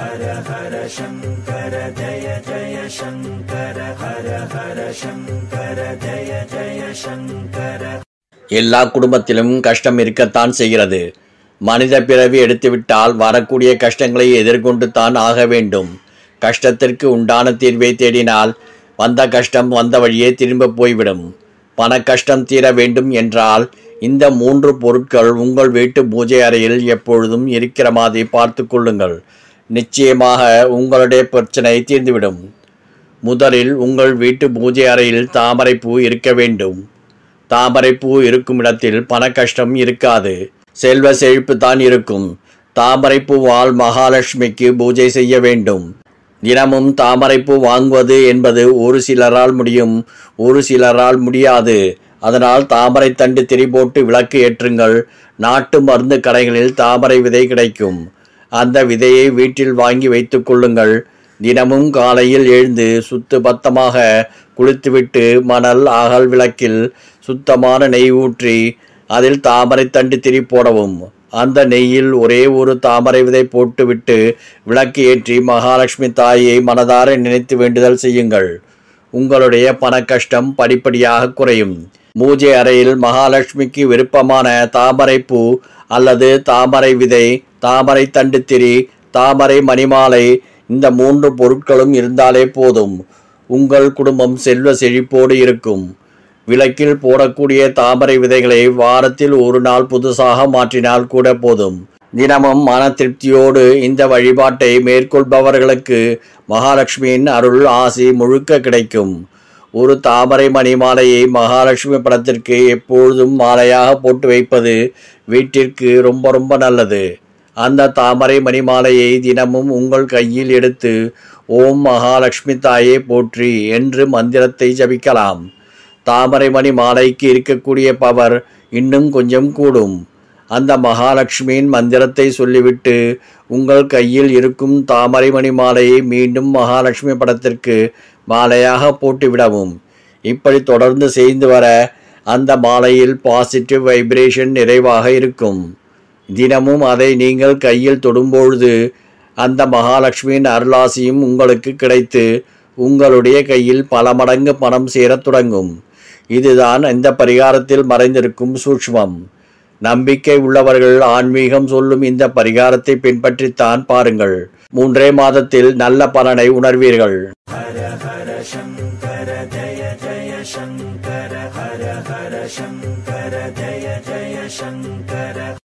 எல்லா குடும்பத்திலும் கஷ்டம் இருக்கத்தான் செய்கிறது மனித பிறவி எடுத்துவிட்டால் வரக்கூடிய கஷ்டங்களை எதிர்கொண்டு தான் ஆக வேண்டும் கஷ்டத்திற்கு உண்டான தீர்வை தேடினால் வந்த கஷ்டம் வந்த வழியே திரும்ப போய்விடும் பண கஷ்டம் தீர வேண்டும் என்றால் இந்த மூன்று பொருட்கள் உங்கள் வீட்டு பூஜை அறையில் எப்பொழுதும் இருக்கிற மாதிரி பார்த்து கொள்ளுங்கள் நிச்சயமாக உங்களுடைய பிரச்சனை தீர்ந்துவிடும் முதலில் உங்கள் வீட்டு பூஜை அறையில் தாமரைப்பூ இருக்க வேண்டும் தாமரைப்பூ இருக்கும் இடத்தில் பண கஷ்டம் இருக்காது செல்வ செழிப்பு தான் இருக்கும் தாமரைப்பூவால் மகாலட்சுமிக்கு பூஜை செய்ய வேண்டும் தினமும் தாமரைப்பூ வாங்குவது என்பது ஒரு சிலரால் முடியும் ஒரு சிலரால் முடியாது அதனால் தாமரை தண்டு திரி போட்டு விளக்கு ஏற்றுங்கள் நாட்டு மருந்து கடைகளில் தாமரை விதை கிடைக்கும் அந்த விதையை வீட்டில் வாங்கி வைத்துக் கொள்ளுங்கள் தினமும் காலையில் எழுந்து சுத்து பத்தமாக குளித்துவிட்டு மணல் அகல் விளக்கில் சுத்தமான நெய் ஊற்றி அதில் தாமரை தண்டு திரி போடவும் அந்த நெய்யில் ஒரே ஒரு தாமரை விதை போட்டுவிட்டு விளக்கு ஏற்றி மகாலட்சுமி தாயை மனதார நினைத்து வேண்டுதல் செய்யுங்கள் உங்களுடைய பண கஷ்டம் படிப்படியாக குறையும் பூஜை அறையில் மகாலட்சுமிக்கு விருப்பமான தாமரை பூ அல்லது தாமரை விதை தாமரை தண்டு திரி தாமரை மணிமாலை இந்த மூன்று பொருட்களும் இருந்தாலே போதும் உங்கள் குடும்பம் செல்வ செழிப்போடு இருக்கும் விளக்கில் போடக்கூடிய தாமரை விதைகளை வாரத்தில் ஒரு நாள் புதுசாக மாற்றினால் கூட போதும் தினமும் மன திருப்தியோடு இந்த வழிபாட்டை மேற்கொள்பவர்களுக்கு மகாலட்சுமியின் அருள் ஆசி முழுக்க கிடைக்கும் ஒரு தாமரை மணி மாலையை மகாலட்சுமி படத்திற்கு எப்பொழுதும் மாலையாக போட்டு வைப்பது வீட்டிற்கு ரொம்ப ரொம்ப நல்லது அந்த தாமரை மணி மாலையை தினமும் உங்கள் கையில் எடுத்து ஓம் மகாலட்சுமி தாயே போற்றி என்று மந்திரத்தை ஜபிக்கலாம் தாமரை மணி மாலைக்கு இருக்கக்கூடிய பவர் இன்னும் கொஞ்சம் கூடும் அந்த மகாலட்சுமியின் மந்திரத்தை சொல்லிவிட்டு உங்கள் கையில் இருக்கும் தாமரை மணி மாலையை மீண்டும் மகாலட்சுமி படத்திற்கு மாலையாக போட்டுவிடவும் இப்படி தொடர்ந்து செய்து வர அந்த மாலையில் பாசிட்டிவ் வைப்ரேஷன் நிறைவாக இருக்கும் தினமும் அதை நீங்கள் கையில் தொடும்பொழுது அந்த மகாலட்சுமியின் அருளாசியும் உங்களுக்கு கிடைத்து உங்களுடைய கையில் பல மடங்கு பணம் சேரத் தொடங்கும் இதுதான் இந்த பரிகாரத்தில் மறைந்திருக்கும் சூட்சுமம் நம்பிக்கை உள்ளவர்கள் ஆன்மீகம் சொல்லும் இந்த பரிகாரத்தை பின்பற்றித்தான் பாருங்கள் மூன்றே மாதத்தில் நல்ல பலனை உணர்வீர்கள் शङ्कर जय जय शङ्कर हर हर शङ्कर जय जय शङ्कर